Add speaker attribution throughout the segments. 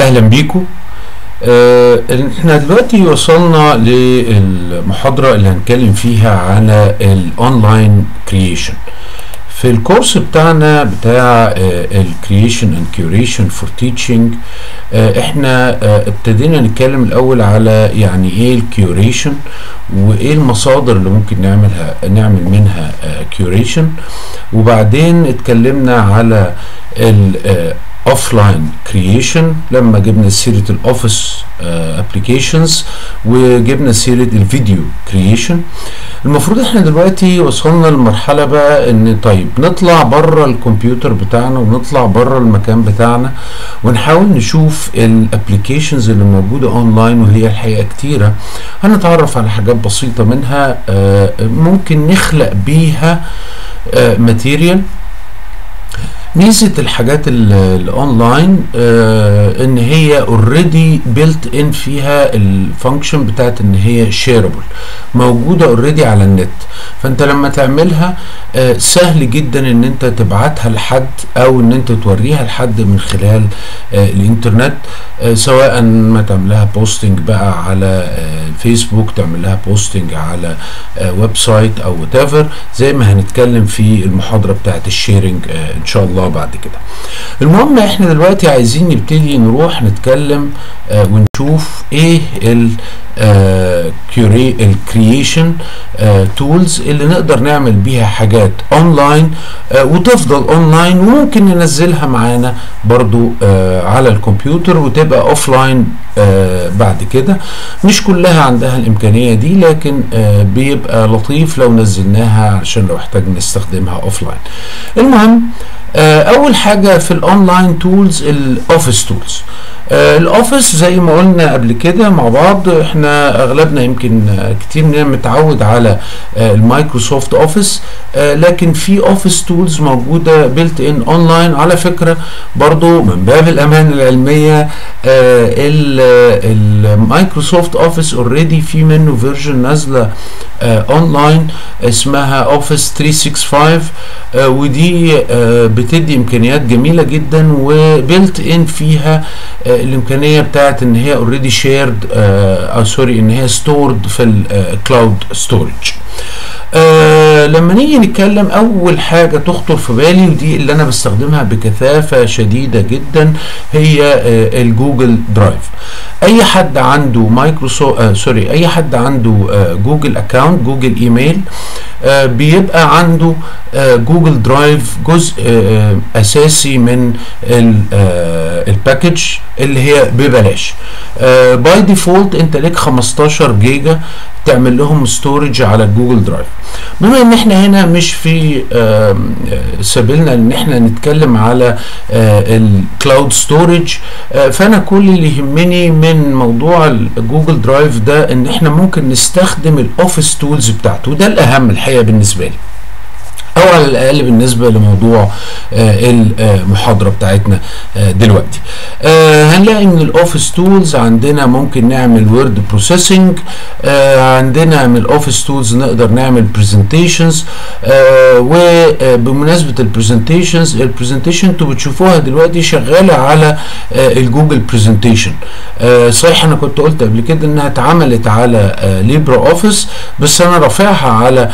Speaker 1: اهلا بيكم آه، احنا دلوقتي وصلنا للمحاضرة اللي هنتكلم فيها على الاونلاين كرييشن في الكورس بتاعنا بتاع الكرييشن اند كيوريشن فور تيتشنج احنا آه، ابتدينا نتكلم الاول على يعني ايه الكيوريشن وايه المصادر اللي ممكن نعملها نعمل منها كيوريشن وبعدين اتكلمنا على ال اوفلاين كرييشن لما جبنا سيره الاوفيس ابلكيشنز وجبنا سيره الفيديو كرييشن المفروض احنا دلوقتي وصلنا لمرحله بقى ان طيب نطلع بره الكمبيوتر بتاعنا ونطلع بره المكان بتاعنا ونحاول نشوف الابلكيشنز اللي موجوده اونلاين وهي الحقيقه كتيره هنتعرف على حاجات بسيطه منها آه، ممكن نخلق بيها ماتيريال ميزه الحاجات ال- الاونلاين آه ان هي اوريدي بيلت ان فيها الفانكشن بتاعت ان هي شيربل موجوده اوريدي على النت فانت لما تعملها آه سهل جدا ان انت تبعتها لحد او ان انت توريها لحد من خلال آه الانترنت آه سواء ما تعملها بوستنج بقى على آه فيسبوك تعمل لها بوستنج على آه ويب سايت او وات زي ما هنتكلم في المحاضره بتاعت الشيرنج آه ان شاء الله بعد كده المهم احنا دلوقتي عايزين نبتدي نروح نتكلم آه ونشوف ايه ال الكرييشن تولز اللي نقدر نعمل بيها حاجات اونلاين آه وتفضل اونلاين وممكن ننزلها معانا برضو آه على الكمبيوتر وتبقى اوفلاين آه بعد كده مش كلها عندها الامكانيه دي لكن آه بيبقى لطيف لو نزلناها عشان لو احتاجنا نستخدمها اوفلاين المهم آه اول حاجه في الاونلاين تولز الاوفيس تولز آه الاوفيس زي ما قلنا قبل كده مع بعض احنا اغلبنا يمكن آه كتير مننا متعود على آه المايكروسوفت اوفيس آه لكن في اوفيس تولز موجوده بيلت ان اونلاين على فكره برضو من باب الامان العلميه آه المايكروسوفت اوفيس اوريدي في منه فيرجن نازله آه اونلاين اسمها اوفيس 365 آه ودي آه بتدي امكانيات جميله جدا وبيلت ان فيها آه الامكانيه بتاعت ان هي اوريدي شيرد او سوري ان هي ستورد في الكلاود ستورج آه لما نيجي نتكلم اول حاجه تخطر في بالي ودي اللي انا بستخدمها بكثافه شديده جدا هي آه الجوجل درايف اي حد عنده مايكروسوفت آه سوري اي حد عنده آه جوجل اكاونت جوجل ايميل آه بيبقى عنده آه جوجل درايف جزء آه اساسي من آه الباكج اللي هي ببلاش آه باي ديفولت انت ليك 15 جيجا تعمل لهم ستورج على جوجل درايف بما ان احنا هنا مش في آه سبيلنا ان احنا نتكلم على آه الكلاود ستورج آه فانا كل اللي يهمني من موضوع الجوجل درايف ده ان احنا ممكن نستخدم الاوفيس تولز بتاعته وده الاهم الحقيقه بالنسبه لي او على الاقل بالنسبه لموضوع آه المحاضره بتاعتنا آه دلوقتي آه هنلاقي ان الاوفيس تولز عندنا ممكن نعمل وورد بروسيسنج عندنا من الاوفيس تولز نقدر نعمل برزنتيشنز وبمناسبه البرزنتيشنز البرزنتيشن انتوا بتشوفوها دلوقتي شغاله على الجوجل برزنتيشن صحيح انا كنت قلت قبل كده انها اتعملت على ليبرا اوفيس بس انا رافعها على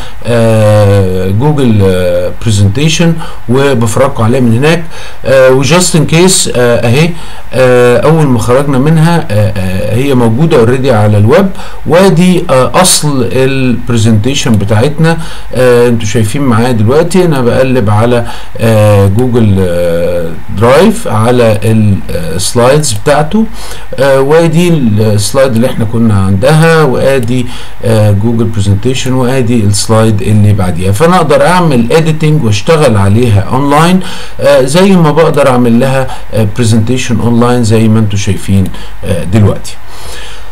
Speaker 1: جوجل برزنتيشن وبفرجكم عليها من هناك وجاست ان كيس اهي اول ما خرجنا منها آه هي موجوده اوريدي على الويب وادي آه اصل البرزنتيشن بتاعتنا آه انتوا شايفين معايا دلوقتي انا بقلب على جوجل درايف على السلايدز بتاعته وادي السلايد اللي احنا كنا عندها وادي جوجل برزنتيشن وادي السلايد اللي بعديها فانا اقدر اعمل اديتنج واشتغل عليها اونلاين زي ما بقدر اعمل لها برزنتيشن اونلاين زي ما انتم شايفين دلوقتي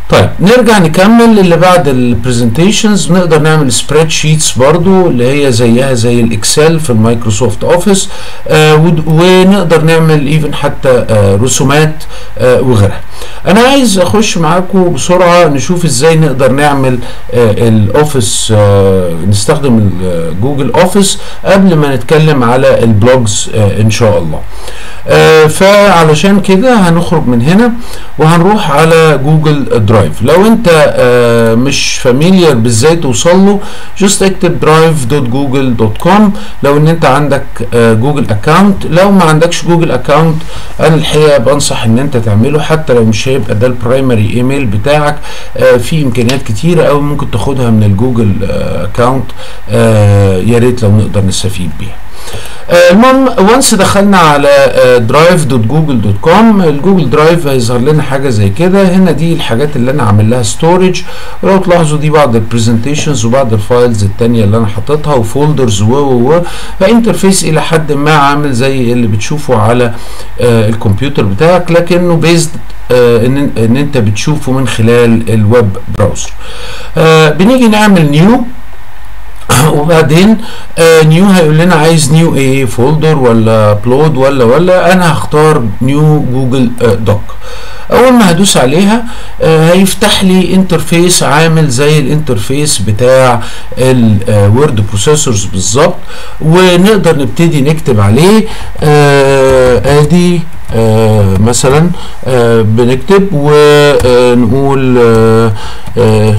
Speaker 1: طيب نرجع نكمل اللي بعد البرزنتيشنز نقدر نعمل سبريد شيتس برضو اللي هي زيها زي الاكسل في المايكروسوفت اوفيس آه ونقدر نعمل ايفن حتى آه رسومات آه وغيرها انا عايز اخش معاكم بسرعه نشوف ازاي نقدر نعمل آه الاوفيس آه نستخدم جوجل اوفيس قبل ما نتكلم على البلوجز آه ان شاء الله آه فعلشان كده هنخرج من هنا وهنروح على جوجل درايف لو انت آه مش فاميليار بازاي توصل له جست اكتب drive.google.com لو ان انت عندك آه جوجل اكونت لو ما عندكش جوجل اكونت انا الحقيقه بنصح ان انت تعمله حتى لو مش هيبقى ده البرايمري ايميل بتاعك آه في امكانيات كتيره قوي ممكن تاخدها من الجوجل اكونت آه يا ريت لو نقدر نستفيد بيها المهم وانس دخلنا على drive.google.com الجوجل درايف هيظهر لنا حاجه زي كده هنا دي الحاجات اللي انا عامل لها ستورج ولو تلاحظوا دي بعض البرزنتيشنز وبعض الفايلز التانية اللي انا حاططها وفولدرز و و و فانترفيس الى حد ما عامل زي اللي بتشوفه على آه الكمبيوتر بتاعك لكنه بيزد آه ان, ان انت بتشوفه من خلال الويب براوزر آه بنيجي نعمل نيو وبعدين آه نيو هيقول لنا عايز نيو ايه فولدر ولا ابلود ولا ولا انا هختار نيو جوجل آه دوك اول ما هدوس عليها آه هيفتح لي انترفيس عامل زي الانترفيس بتاع الوورد بروسيسورز بالظبط ونقدر نبتدي نكتب عليه آه ادي آه مثلا آه بنكتب ونقول آه آه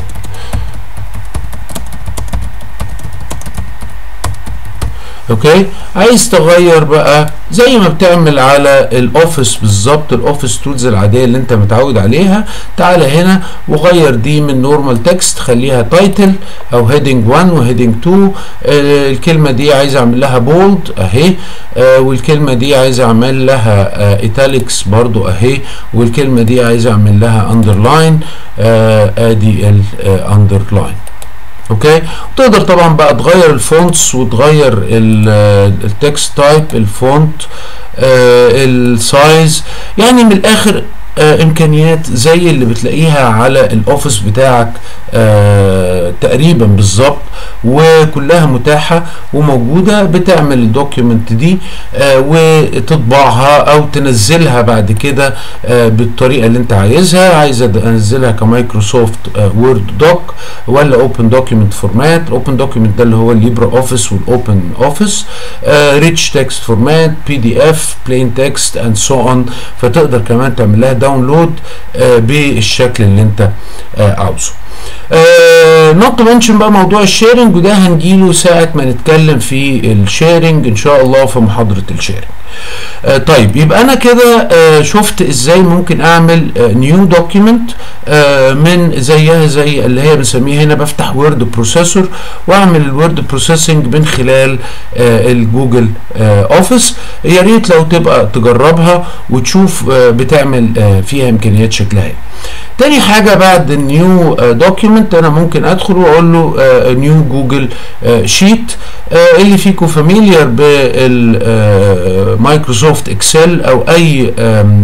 Speaker 1: اوكي عايز تغير بقى زي ما بتعمل على الاوفيس بالظبط الاوفيس تولز العاديه اللي انت متعود عليها تعالى هنا وغير دي من نورمال تكست خليها تايتل او هيدنج 1 وهيدنج 2 آه الكلمه دي عايز اعمل لها بولد اهي آه والكلمه دي عايز اعمل لها ايتاليكس آه برضو اهي والكلمه دي عايز اعمل لها اندرلاين آه ادي الاندرلاين اوكي وتقدر طبعا بقى تغير الفونتس وتغير التكست تايب الفونت آه السايز يعني من الاخر آه امكانيات زي اللي بتلاقيها على الاوفيس بتاعك آه تقريبا بالظبط وكلها متاحه وموجوده بتعمل الدوكيومنت دي آه وتطبعها او تنزلها بعد كده آه بالطريقه اللي انت عايزها عايز انزلها كمايكروسوفت آه وورد دوك ولا اوبن دوكيومنت فورمات اوبن دوكيومنت ده اللي هو الليبرا اوفيس والاوبن اوفيس ريتش تكست فورمات بي دي اف بلين تكست اند سو اون فتقدر كمان تعمل لها داونلود آه بالشكل اللي انت آه عاوزه نوت تو منشن بقى موضوع الشيرنج وده هنجيله ساعة ما نتكلم في الشيرنج ان شاء الله في محاضرة الشيرنج آه طيب يبقى انا كده آه شفت ازاي ممكن اعمل نيو دوكيمنت آه من زيها زي اللي هي بنسميها هنا بفتح وورد بروسيسور واعمل الوورد بروسيسنج من خلال آه الجوجل آه اوفيس يا ريت لو تبقى تجربها وتشوف آه بتعمل آه فيها امكانيات شكلها ايه تاني حاجة بعد النيو دوكيمنت انا ممكن ادخل واقول له نيو جوجل شيت اللي فيكم فاميليار بالمايكروسوفت اكسل او اي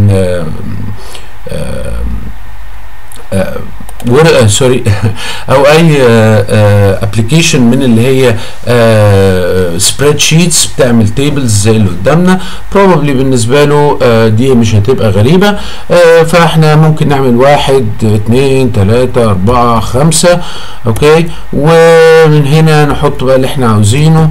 Speaker 1: ورقه سوري او اي ابلكيشن من اللي هي سبريد شيتس بتعمل تيبلز زي اللي قدامنا بروبلي بالنسبه له دي مش هتبقى غريبه فاحنا ممكن نعمل واحد اتنين تلاته اربعه خمسه اوكي ومن هنا نحط بقى اللي احنا عاوزينه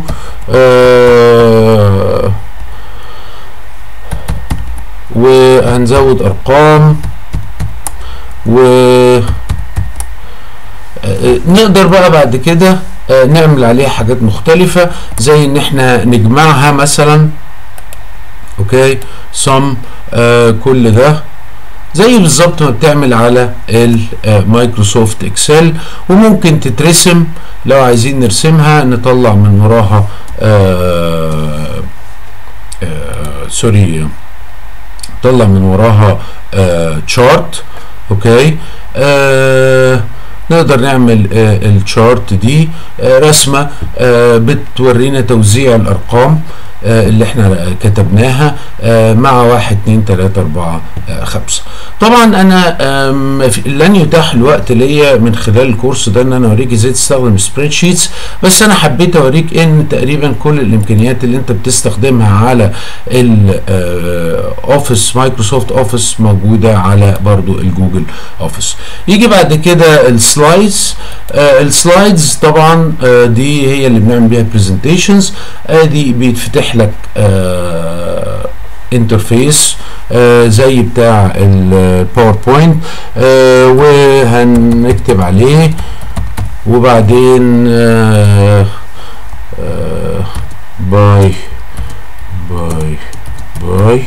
Speaker 1: وهنزود ارقام و نقدر بقى بعد كده نعمل عليها حاجات مختلفة زي ان احنا نجمعها مثلا اوكي صم آه كل ده زي بالظبط ما بتعمل على المايكروسوفت اكسل وممكن تترسم لو عايزين نرسمها نطلع من وراها آه آه سوري نطلع من وراها تشارت اوكي آه نقدر نعمل آه الشارت دي آه رسمة آه بتورينا توزيع الأرقام اللي احنا كتبناها مع واحد اتنين تلاتة اربعة خمسة طبعا انا لن يتاح الوقت ليا من خلال الكورس ده ان انا اوريك ازاي تستخدم سبريد شيتس بس انا حبيت اوريك ان تقريبا كل الامكانيات اللي انت بتستخدمها على الاوفيس مايكروسوفت اوفيس موجودة على برضو الجوجل اوفيس يجي بعد كده السلايدز السلايدز طبعا دي هي اللي بنعمل بيها برزنتيشنز ادي بيتفتح لك انترفيس آه زي بتاع الباوربوينت آه وهنكتب عليه وبعدين آه آه باي باي باي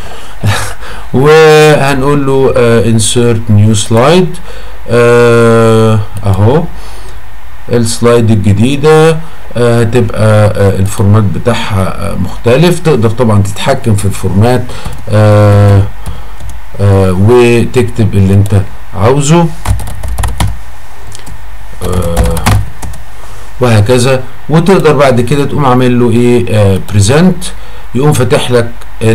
Speaker 1: وهنقول له آه insert new slide آه اهو السلايد الجديدة هتبقى آه الفورمات بتاعها آه مختلف تقدر طبعا تتحكم في الفورمات آه وتكتب اللي انت عاوزه وهكذا وتقدر بعد كده تقوم عامل له ايه بريزنت يقوم فاتح لك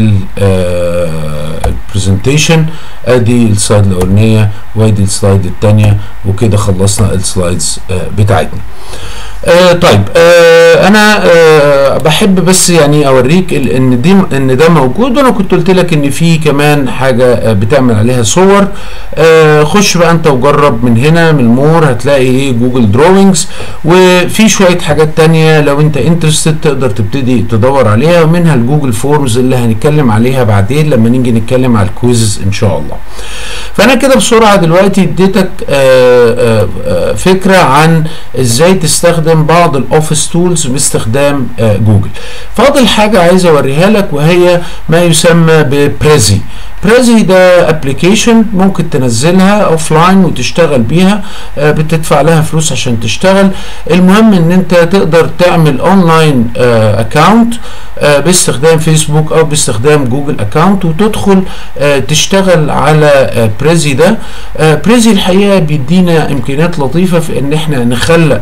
Speaker 1: البرزنتيشن ادي السلايد الاولانيه وادي السلايد الثانيه وكده خلصنا السلايدز بتاعتنا آه طيب آه انا آه بحب بس يعني اوريك ان دي ان ده موجود وانا كنت قلت لك ان في كمان حاجه آه بتعمل عليها صور آه خش بقى انت وجرب من هنا من المور هتلاقي ايه جوجل دروينجز وفي شويه حاجات تانية لو انت انترستد تقدر تبتدي تدور عليها ومنها الجوجل فورمز اللي هنتكلم عليها بعدين لما نيجي نتكلم على الكويز ان شاء الله فانا كده بسرعه دلوقتي اديتك آه آه فكره عن ازاي تستخدم بعض الاوفيس تولز باستخدام آه جوجل فاضل حاجه عايز اوريها لك وهي ما يسمى ببريزي بريزي ده ابلكيشن ممكن تنزلها اوف لاين وتشتغل بيها بتدفع لها فلوس عشان تشتغل المهم ان انت تقدر تعمل اونلاين اكونت باستخدام فيسبوك او باستخدام جوجل اكونت وتدخل تشتغل على بريزي ده بريزي الحقيقه بيدينا امكانيات لطيفه في ان احنا نخلق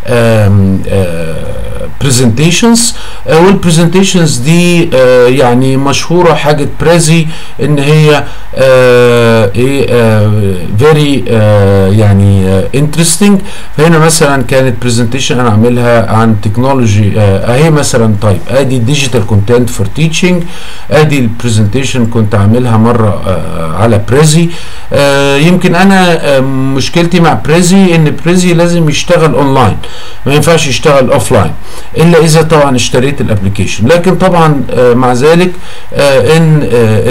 Speaker 1: برزنتيشنز والبرزنتيشنز دي آه يعني مشهوره حاجه بريزي ان هي ايه فيري يعني انترستنج فهنا مثلا كانت برزنتيشن انا عاملها عن تكنولوجي اهي مثلا طيب ادي ديجيتال كونتنت فور تيتشنج ادي البرزنتيشن كنت عاملها مره آه على بريزي آه يمكن انا مشكلتي مع بريزي ان بريزي لازم يشتغل اونلاين ما ينفعش يشتغل اوف لاين الا اذا طبعا اشتريت الابلكيشن لكن طبعا آه مع ذلك آه ان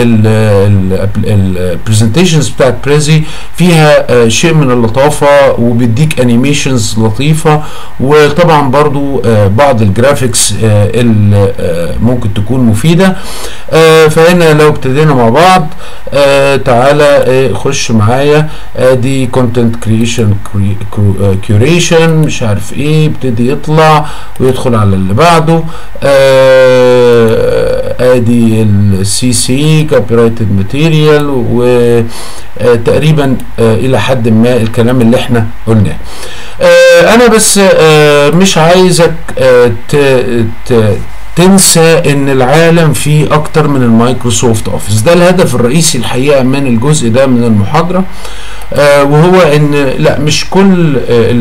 Speaker 1: البرزنتيشنز بتاعت بريزي فيها آه شيء من اللطافه وبيديك انيميشنز لطيفه وطبعا برضو بعض الجرافيكس اللي ممكن تكون مفيده فهنا لو ابتدينا مع بعض تعالى خش معايا ادي كونتنت كريشن كيوريشن مش عارف ايه يبتدي يطلع ويدخل على اللي بعده ادي السي سي كوبي رايتد ماتيريال وتقريبا الى حد ما الكلام اللي احنا قلناه انا بس مش عايزك تنسى ان العالم فيه اكتر من المايكروسوفت اوفيس ده الهدف الرئيسي الحقيقه من الجزء ده من المحاضره آه وهو ان لا مش كل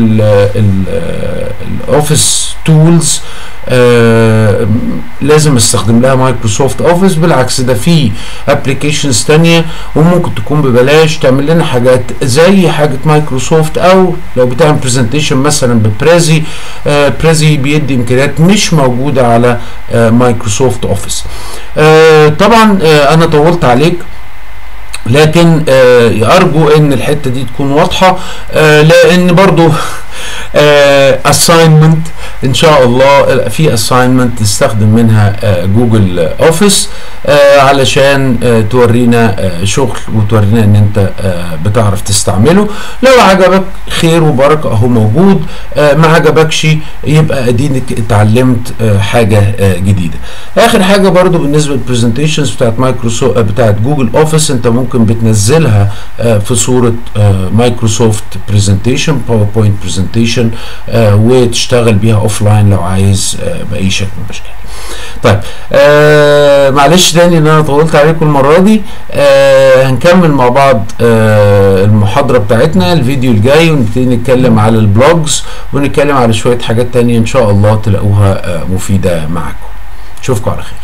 Speaker 1: الاوفيس تولز آه لازم استخدم لها مايكروسوفت اوفيس بالعكس ده في ابلكيشنز تانية وممكن تكون ببلاش تعمل لنا حاجات زي حاجه مايكروسوفت او لو بتعمل برزنتيشن مثلا ببريزي آه بريزي بيدي امكانيات مش موجوده على آه مايكروسوفت اوفيس آه طبعا آه انا طولت عليك لكن آه ارجو ان الحته دي تكون واضحه آه لان برضو اساينمنت آه ان شاء الله في اساينمنت نستخدم منها جوجل اوفيس علشان تورينا شغل وتورينا ان انت بتعرف تستعمله لو عجبك خير وبركه اهو موجود ما عجبكش يبقى ادينك اتعلمت حاجه جديده اخر حاجه برضو بالنسبه للبرزنتيشنز بتاعت مايكروسوفت بتاعت جوجل اوفيس انت ممكن بتنزلها في صوره مايكروسوفت برزنتيشن باوربوينت برزنتيشن وتشتغل بيها اوف لاين لو عايز باي شكل من الاشكال طيب آه معلش تاني ان انا طولت عليكم المره دي آه هنكمل مع بعض آه المحاضره بتاعتنا الفيديو الجاي ونبتدي نتكلم على البلوجز ونتكلم على شويه حاجات تانية ان شاء الله تلاقوها آه مفيده معاكم اشوفكم على خير